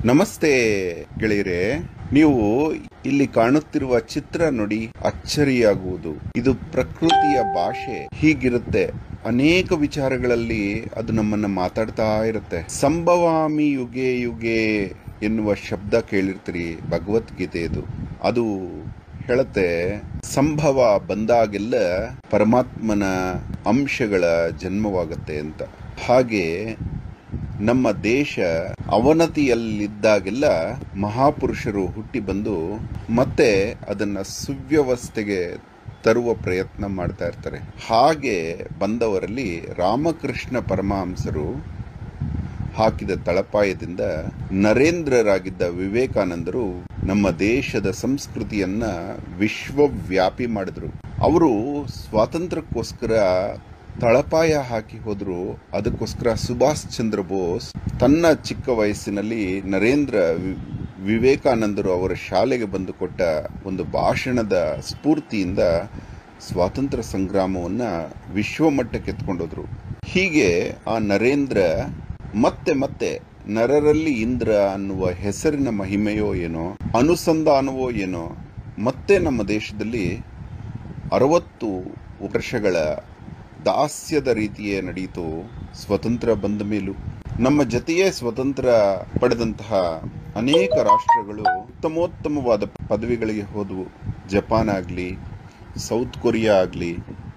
ನಮಸ್ತೆ ಗೆಳೆಯರೆ ನೀವು ಇಲ್ಲಿ ಕಾಣುತ್ತಿರುವ ಚಿತ್ರ ನೋಡಿ ಅಚ್ಚರಿಯಾಗುವುದು ಇದು ಪ್ರಕೃತಿಯ ಭಾಷೆ ಹೀಗಿರುತ್ತೆ ಅನೇಕ ವಿಚಾರಗಳಲ್ಲಿ ಅದು ನಮ್ಮನ್ನ ಮಾತಾಡ್ತಾ ಇರುತ್ತೆ ಸಂಭವಾಮಿ ಯುಗೆ ಯುಗೆ ಎನ್ನುವ ಶಬ್ದ ಕೇಳಿರ್ತೀರಿ ಭಗವದ್ಗೀತೆಯದು ಅದು ಹೇಳುತ್ತೆ ಸಂಭವ ಬಂದಾಗೆಲ್ಲ ಪರಮಾತ್ಮನ ಅಂಶಗಳ ಜನ್ಮವಾಗತ್ತೆ ಅಂತ ಹಾಗೆ ನಮ್ಮ ದೇಶ ಅವನತಿಯಲ್ಲಿದ್ದಾಗೆಲ್ಲ ಮಹಾಪುರುಷರು ಹುಟ್ಟಿ ಬಂದು ಮತ್ತೆ ಅದನ್ನ ಸುವ್ಯವಸ್ಥೆಗೆ ತರುವ ಪ್ರಯತ್ನ ಮಾಡ್ತಾ ಇರ್ತಾರೆ ಹಾಗೆ ಬಂದವರಲ್ಲಿ ರಾಮಕೃಷ್ಣ ಪರಮಹಂಸರು ಹಾಕಿದ ತಳಪಾಯದಿಂದ ನರೇಂದ್ರರಾಗಿದ್ದ ವಿವೇಕಾನಂದರು ನಮ್ಮ ದೇಶದ ಸಂಸ್ಕೃತಿಯನ್ನ ವಿಶ್ವವ್ಯಾಪಿ ಮಾಡಿದ್ರು ಅವರು ಸ್ವಾತಂತ್ರ್ಯಕ್ಕೋಸ್ಕರ ತಳಪಾಯ ಹಾಕಿ ಹೋದ್ರು ಅದಕ್ಕೋಸ್ಕರ ಸುಭಾಷ್ ಚಂದ್ರ ಬೋಸ್ ತನ್ನ ಚಿಕ್ಕ ವಯಸ್ಸಿನಲ್ಲಿ ನರೇಂದ್ರ ವಿ- ವಿವೇಕಾನಂದರು ಅವರ ಶಾಲೆಗೆ ಬಂದು ಕೊಟ್ಟ ಒಂದು ಭಾಷಣದ ಸ್ಫೂರ್ತಿಯಿಂದ ಸ್ವಾತಂತ್ರ್ಯ ಸಂಗ್ರಾಮವನ್ನ ವಿಶ್ವಮಟ್ಟಕ್ಕೆ ಎತ್ಕೊಂಡೋದ್ರು ಹೀಗೆ ಆ ನರೇಂದ್ರ ಮತ್ತೆ ಮತ್ತೆ ನರರಲ್ಲಿ ಇಂದ್ರ ಅನ್ನುವ ಹೆಸರಿನ ಮಹಿಮೆಯೋ ಏನೋ ಅನುಸಂಧಾನವೋ ಏನೋ ಮತ್ತೆ ನಮ್ಮ ದೇಶದಲ್ಲಿ ಅರವತ್ತು ವರ್ಷಗಳ ದಾಸ್ಯದ ರೀತಿಯೇ ನಡೆಯಿತು ಸ್ವತಂತ್ರ ಬಂದ ಮೇಲೂ ನಮ್ಮ ಜತೆಯೇ ಸ್ವತಂತ್ರ ಪಡೆದಂತಹ ಅನೇಕ ರಾಷ್ಟ್ರಗಳು ಉತ್ತಮೋತ್ತಮವಾದ ಪದವಿಗಳಿಗೆ ಹೋದವು ಜಪಾನ್ ಆಗಲಿ ಸೌತ್ ಕೊರಿಯಾ ಆಗಲಿ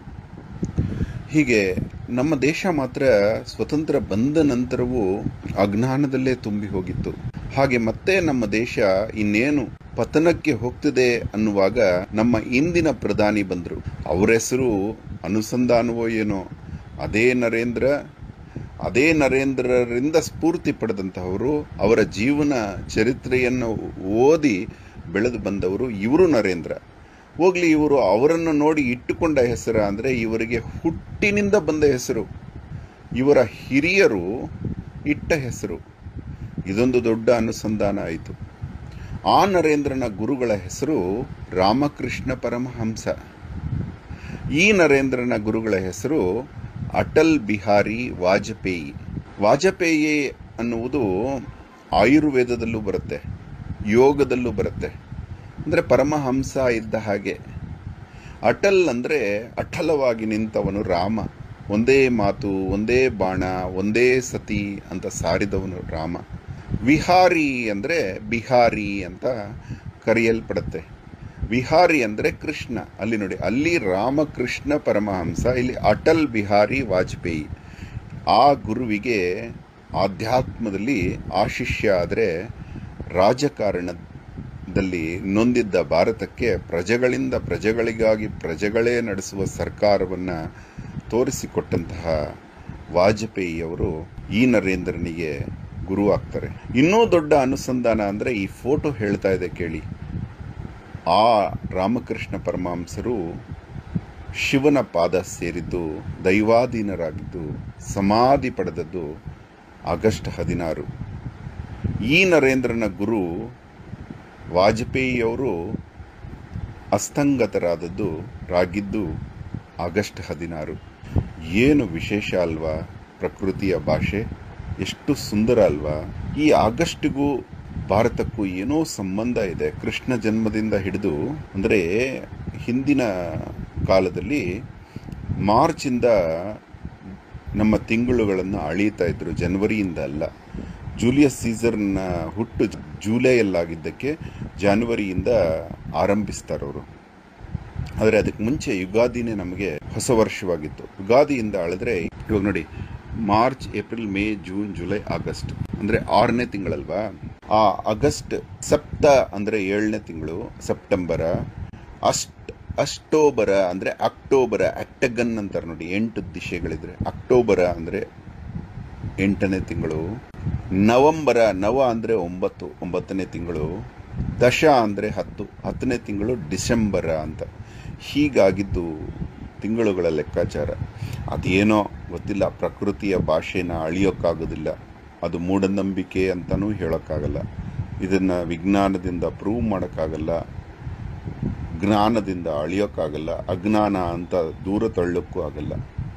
ಹೀಗೆ ನಮ್ಮ ದೇಶ ಮಾತ್ರ ಸ್ವತಂತ್ರ ಬಂದ ನಂತರವೂ ಅಜ್ಞಾನದಲ್ಲೇ ತುಂಬಿ ಹೋಗಿತ್ತು ಹಾಗೆ ಮತ್ತೆ ನಮ್ಮ ದೇಶ ಇನ್ನೇನು ಪತನಕ್ಕೆ ಹೋಗ್ತಿದೆ ಅನ್ನುವಾಗ ನಮ್ಮ ಇಂದಿನ ಪ್ರಧಾನಿ ಬಂದರು ಅವರ ಹೆಸರು ಅನುಸಂಧಾನವೋ ಏನೋ ಅದೇ ನರೇಂದ್ರ ಅದೇ ನರೇಂದ್ರರಿಂದ ಸ್ಫೂರ್ತಿ ಪಡೆದಂತಹವರು ಅವರ ಜೀವನ ಚರಿತ್ರೆಯನ್ನು ಓದಿ ಬೆಳೆದು ಬಂದವರು ಇವರು ನರೇಂದ್ರ ಹೋಗ್ಲಿ ಇವರು ಅವರನ್ನು ನೋಡಿ ಇಟ್ಟುಕೊಂಡ ಹೆಸರ ಅಂದ್ರೆ ಇವರಿಗೆ ಹುಟ್ಟಿನಿಂದ ಬಂದ ಹೆಸರು ಇವರ ಹಿರಿಯರು ಇಟ್ಟ ಹೆಸರು ಇದೊಂದು ದೊಡ್ಡ ಅನುಸಂಧಾನ ಆಯಿತು ಆ ನರೇಂದ್ರನ ಗುರುಗಳ ಹೆಸರು ರಾಮಕೃಷ್ಣ ಪರಮಹಂಸ ಈ ನರೇಂದ್ರನ ಗುರುಗಳ ಹೆಸರು ಅಟಲ್ ಬಿಹಾರಿ ವಾಜಪೇಯಿ ವಾಜಪೇಯಿ ಅನ್ನುವುದು ಆಯುರ್ವೇದದಲ್ಲೂ ಬರುತ್ತೆ ಯೋಗದಲ್ಲೂ ಬರುತ್ತೆ ಅಂದರೆ ಪರಮಹಂಸ ಇದ್ದ ಹಾಗೆ ಅಟಲ್ ಅಂದರೆ ಅಟಲವಾಗಿ ನಿಂತವನು ರಾಮ ಒಂದೇ ಮಾತು ಒಂದೇ ಬಾಣ ಒಂದೇ ಸತಿ ಅಂತ ಸಾರಿದವನು ರಾಮ ವಿಹಾರಿ ಅಂದರೆ ಬಿಹಾರಿ ಅಂತ ಕರೆಯಲ್ಪಡುತ್ತೆ ವಿಹಾರಿ ಅಂದರೆ ಕೃಷ್ಣ ಅಲ್ಲಿ ನೋಡಿ ಅಲ್ಲಿ ರಾಮಕೃಷ್ಣ ಪರಮಹಂಸ ಇಲ್ಲಿ ಅಟಲ್ ಬಿಹಾರಿ ವಾಜಪೇಯಿ ಆ ಗುರುವಿಗೆ ಆಧ್ಯಾತ್ಮದಲ್ಲಿ ಆ ಶಿಷ್ಯ ಆದರೆ ರಾಜಕಾರಣದಲ್ಲಿ ನೊಂದಿದ್ದ ಭಾರತಕ್ಕೆ ಪ್ರಜೆಗಳಿಂದ ಪ್ರಜೆಗಳಿಗಾಗಿ ಪ್ರಜೆಗಳೇ ನಡೆಸುವ ಸರ್ಕಾರವನ್ನು ತೋರಿಸಿಕೊಟ್ಟಂತಹ ವಾಜಪೇಯಿಯವರು ಈ ನರೇಂದ್ರನಿಗೆ ಗುರು ಆಗ್ತಾರೆ ಇನ್ನೂ ದೊಡ್ಡ ಅನುಸಂಧಾನ ಅಂದರೆ ಈ ಫೋಟೋ ಹೇಳ್ತಾ ಇದೆ ಕೇಳಿ ಆ ರಾಮಕೃಷ್ಣ ಪರಮಹಂಸರು ಶಿವನ ಪಾದ ಸೇರಿದ್ದು ದೈವಾಧೀನರಾಗಿದ್ದು ಸಮಾಧಿ ಪಡೆದದ್ದು ಆಗಸ್ಟ್ ಹದಿನಾರು ಈ ನರೇಂದ್ರನ ಗುರು ವಾಜಪೇಯಿಯವರು ಅಸ್ತಂಗತರಾದದ್ದು ರಾಗಿದ್ದು ಆಗಸ್ಟ್ ಹದಿನಾರು ಏನು ವಿಶೇಷ ಅಲ್ವಾ ಪ್ರಕೃತಿಯ ಭಾಷೆ ಎಷ್ಟು ಸುಂದರ ಅಲ್ವಾ ಈ ಆಗಸ್ಟ್ಗೂ ಭಾರತಕ್ಕೂ ಏನೋ ಸಂಬಂಧ ಇದೆ ಕೃಷ್ಣ ಜನ್ಮದಿಂದ ಹಿಡಿದು ಅಂದರೆ ಹಿಂದಿನ ಕಾಲದಲ್ಲಿ ಮಾರ್ಚಿಂದ ನಮ್ಮ ತಿಂಗಳುಗಳನ್ನು ಅಳೀತಾ ಇದ್ರು ಜನವರಿಯಿಂದ ಅಲ್ಲ ಜೂಲಿಯಸ್ ಸೀಸರ್ನ ಹುಟ್ಟು ಜೂಲೈಯಲ್ಲಾಗಿದ್ದಕ್ಕೆ ಜಾನ್ವರಿಯಿಂದ ಆರಂಭಿಸ್ತಾರವರು ಆದರೆ ಅದಕ್ಕೆ ಮುಂಚೆ ಯುಗಾದಿನೇ ನಮಗೆ ಹೊಸ ವರ್ಷವಾಗಿತ್ತು ಯುಗಾದಿಯಿಂದ ಅಳೆದ್ರೆ ಇವಾಗ ನೋಡಿ March April May June July August ಅಂದ್ರೆ ಆರನೇ ತಿಂಗಳಲ್ವಾ ಆ ಆಗಸ್ಟ್ ಸಪ್ತ ಅಂದ್ರೆ ಏಳನೇ ತಿಂಗಳು ಸೆಪ್ಟೆಂಬರ ಅಷ್ಟ್ ಅಷ್ಟೋಬರ ಅಂದ್ರೆ ಅಕ್ಟೋಬರ ಅಕ್ಟಗನ್ ಅಂತಾರೆ ನೋಡಿ ಎಂಟು ದಿಶೆಗಳಿದ್ರೆ ಅಕ್ಟೋಬರ ಅಂದ್ರೆ ಎಂಟನೇ ತಿಂಗಳು ನವಂಬರ ನವ ಅಂದ್ರೆ ಒಂಬತ್ತು ಒಂಬತ್ತನೇ ತಿಂಗಳು ದಶ ಅಂದ್ರೆ ಹತ್ತು ಹತ್ತನೇ ತಿಂಗಳು ಡಿಸೆಂಬರ ಅಂತ ಹೀಗಾಗಿದ್ದು ತಿಂಗಳುಗಳ ಲೆಕ್ಕಾಚಾರ ಅದೇನೋ ಗೊತ್ತಿಲ್ಲ ಪ್ರಕೃತಿಯ ಭಾಷೆನ ಅಳಿಯೋಕ್ಕಾಗೋದಿಲ್ಲ ಅದು ಮೂಢನಂಬಿಕೆ ಅಂತಲೂ ಹೇಳೋಕ್ಕಾಗಲ್ಲ ಇದನ್ನು ವಿಜ್ಞಾನದಿಂದ ಪ್ರೂವ್ ಮಾಡೋಕ್ಕಾಗಲ್ಲ ಜ್ಞಾನದಿಂದ ಅಳಿಯೋಕ್ಕಾಗಲ್ಲ ಅಜ್ಞಾನ ಅಂತ ದೂರ ತಳ್ಳೋಕ್ಕೂ ಆಗಲ್ಲ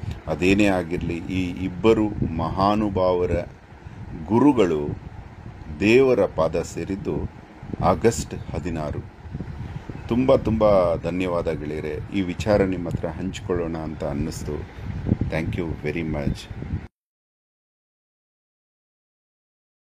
ಅದೇನೇ ಆಗಿರಲಿ ಈ ಇಬ್ಬರು ಮಹಾನುಭಾವರ ಗುರುಗಳು ದೇವರ ಪಾದ ಸೇರಿದ್ದು ಆಗಸ್ಟ್ ಹದಿನಾರು ತುಂಬ ತುಂಬ ಧನ್ಯವಾದ ಗೆಳೆಯರೆ ಈ ವಿಚಾರ ನಿಮ್ಮ ಹತ್ರ ಹಂಚಿಕೊಳ್ಳೋಣ ಅಂತ ಅನ್ನಿಸ್ತು ಥ್ಯಾಂಕ್ ಯು ವೆರಿ ಮಚ್